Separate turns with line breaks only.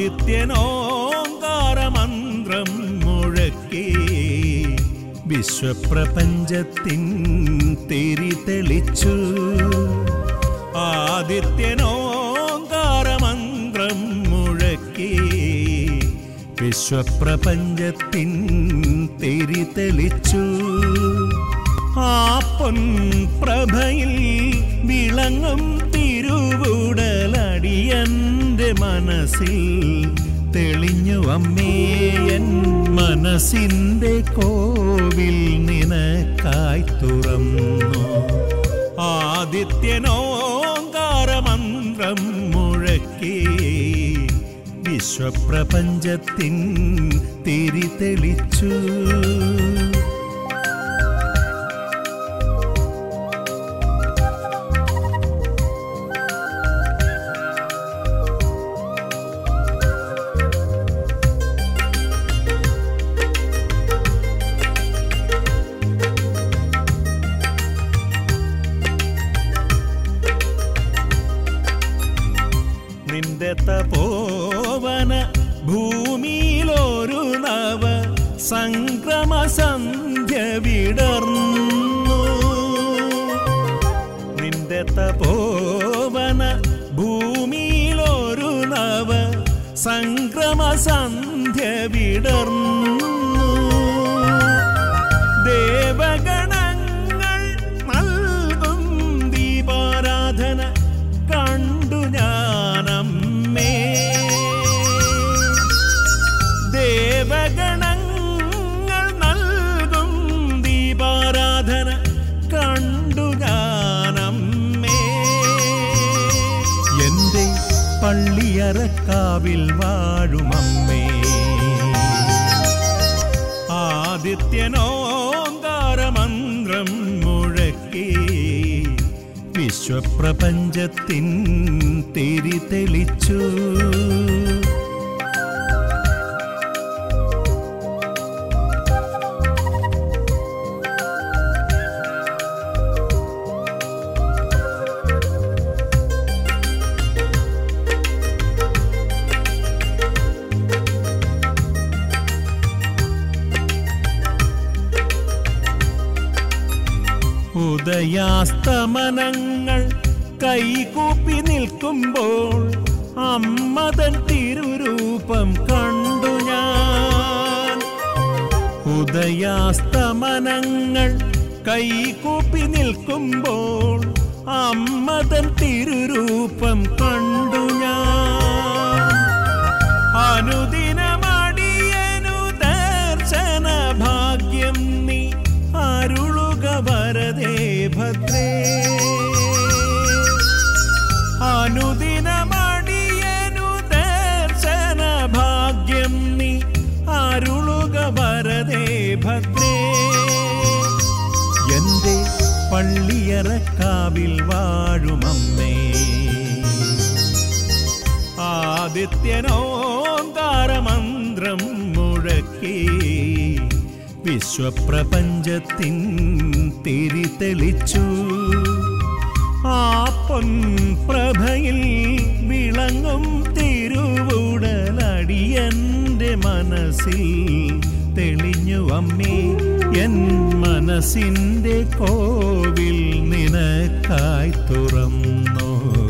ആദിത്യനോങ്കാരമന്ത്രം മുഴക്കി വിശ്വപ്രപഞ്ചത്തിൻ തിരി തെളിച്ചു ആദിത്യനോങ്കാരമന്ത്രം മുഴക്കി വിശ്വപ്രപഞ്ചത്തിൻ തിരി തെളിച്ചു ആ പൊൻപ്രഭയിൽ വിളങ്ങും തിരുവുടലടിയന്റെ മനസ്സിൽ തെളിഞ്ഞു അമ്മേയൻ മനസ്സിന്റെ കോവിൽ നിനക്കായി തുറന്നു ആദിത്യനോങ്കാരമന്ത്രം മുഴക്കി വിശ്വപ്രപഞ്ചത്തിൻ തിരി തെളിച്ചു നിന്റെ തപോവന ഭൂമിയിലൊരു നവ സംക്രമ സന്ധ്യ വിടർന്നു നിന്റെ തപോവന ഭൂമിയിലൊരു നവ സംക്രമ സന്ധ്യ വിടർന്നു ദേവഗണങ്ങൾ നൽകും ദീപാരാധന കണ്ടു ഞാനമ്മേ ദേവഗണങ്ങൾ നൽകും ദീപാരാധന കണ്ടു ഞാനമ്മേ എന്റെ പള്ളിയറക്കാവിൽ വാഴുമമ്മേ ആദിത്യനോങ്കാരമന്ത്രം മുഴക്കി വിശ്വപ്രപഞ്ചത്തിൻ തിരി തെളിച്ചു ഉദയാസ്തമനങ്ങൾ കൈകൂപ്പി നിൽക്കുമ്പോൾ അമ്മതൻ തിരുരൂപം കണ്ടു ഞാൻ ഉദയാസ്തമനങ്ങൾ കൈകൂപ്പി നിൽക്കുമ്പോൾ അമ്മതൻ തിരുരൂപം കണ്ടു ഞാൻ അനുദിനമടിയനു ദർശന ഭാഗ്യം നീ അരുളുക വരദേ ഭദ്രേ അനുദിനമടിയനു ദർശന ഭാഗ്യം നീ അരുളുക വരദേ ഭദ്രേ എന്റെ പള്ളിയറക്കാവിൽ വാഴുമമ്മേ ആദിത്യനോങ്കാരമന്ത്രം മുഴക്കി വിശ്വപ്രപഞ്ചത്തിൻ തിരി തെളിച്ചു ആ പൊൻപ്രഭയിൽ വിളങ്ങും തിരുവുടലടിയന്റെ മനസ്സിൽ തെളിഞ്ഞു അമ്മേ എൻ മനസ്സിന്റെ കോവിൽ നിനക്കായി തുറന്നു